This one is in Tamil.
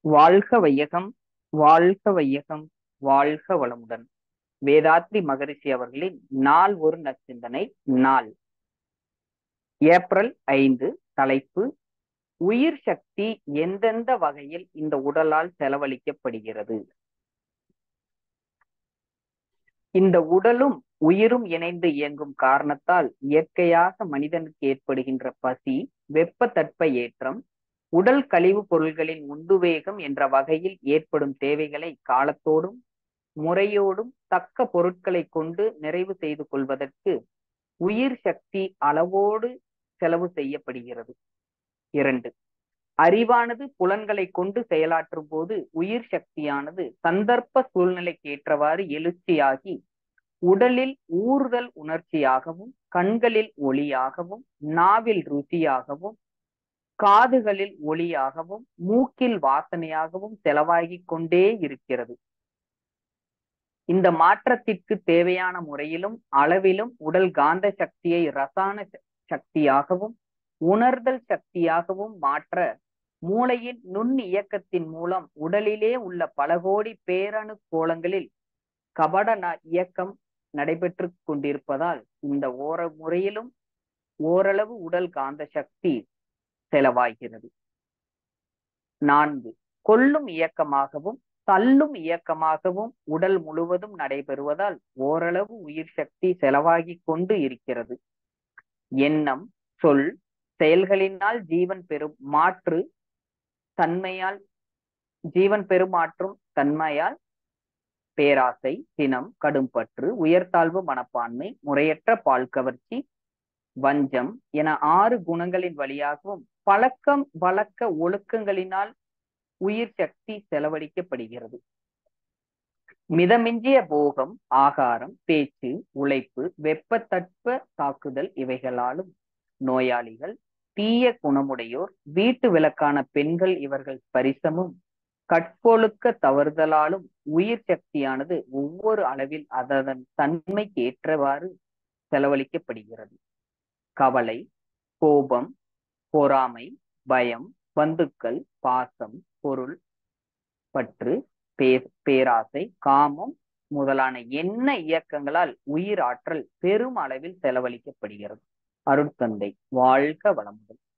வாழ்க வையகம் வாழ்க வையகம் வாழ்க வளமுடன் வேதாத்ரி மகரிஷி அவர்களின் நாள் ஒரு நச்சிந்தனை நாள் ஏப்ரல் ஐந்து தலைப்பு உயிர் சக்தி எந்தெந்த வகையில் இந்த உடலால் செலவழிக்கப்படுகிறது இந்த உடலும் உயிரும் இணைந்து இயங்கும் காரணத்தால் இயற்கையாக மனிதனுக்கு ஏற்படுகின்ற பசி வெப்ப தட்ப ஏற்றம் உடல் கழிவு பொருள்களின் உந்துவேகம் என்ற வகையில் ஏற்படும் தேவைகளை காலத்தோடும் முறையோடும் தக்க பொருட்களை கொண்டு நிறைவு செய்து கொள்வதற்கு உயிர் சக்தி அளவோடு செலவு செய்யப்படுகிறது இரண்டு அறிவானது புலன்களை கொண்டு செயலாற்றும் போது உயிர் சக்தியானது சந்தர்ப்ப சூழ்நிலைக்கு ஏற்றவாறு எழுச்சியாகி உடலில் ஊறுதல் உணர்ச்சியாகவும் கண்களில் ஒளியாகவும் நாவில் ருசியாகவும் காதுகளில் ஒளியாகவும் மூக்கில் வாசனையாகவும் செலவாகிக் கொண்டே இருக்கிறது இந்த மாற்றத்திற்கு தேவையான முறையிலும் அளவிலும் உடல் காந்த சக்தியை ரசான சக்தியாகவும் உணர்தல் சக்தியாகவும் மாற்ற மூளையின் நுண் இயக்கத்தின் மூலம் உடலிலே உள்ள பல கோடி பேரணு கோலங்களில் கபட இயக்கம் நடைபெற்று கொண்டிருப்பதால் இந்த ஓர முறையிலும் ஓரளவு உடல் காந்த சக்தி செலவாகிறது நான்கு கொல்லும் இயக்கமாகவும் தள்ளும் இயக்கமாகவும் உடல் முழுவதும் நடைபெறுவதால் ஓரளவு உயிர் சக்தி செலவாகி கொண்டு இருக்கிறது எண்ணம் சொல் செயல்களினால் ஜீவன் பெறும் மாற்று தன்மையால் ஜீவன் பெருமாற்றும் தன்மையால் பேராசை சினம் கடும்பற்று உயர்தாழ்வு மனப்பான்மை முறையற்ற பால் கவர்ச்சி வஞ்சம் என ஆறு குணங்களின் வழியாகவும் பழக்கம் வழக்க ஒழுக்கங்களினால் உயிர் சக்தி செலவழிக்கப்படுகிறது மிதமிஞ்சிய போகம் ஆகாரம் பேச்சு உழைப்பு வெப்பத்தட்ப தாக்குதல் இவைகளாலும் நோயாளிகள் தீய குணமுடையோர் வீட்டு விளக்கான பெண்கள் இவர்கள் பரிசமும் கட்பொழுக்க தவறுதலாலும் உயிர் சக்தியானது ஒவ்வொரு அளவில் அதன் தன்மைக்கு ஏற்றவாறு செலவழிக்கப்படுகிறது கவலை கோபம் பொறாமை பயம் பந்துக்கள் பாசம் பொருள் பற்று பே பேராசை காமம் முதலான என்ன இயக்கங்களால் உயிர் ஆற்றல் பெரும் அளவில் செலவழிக்கப்படுகிறது அருட்தந்தை வாழ்க வளமுடன்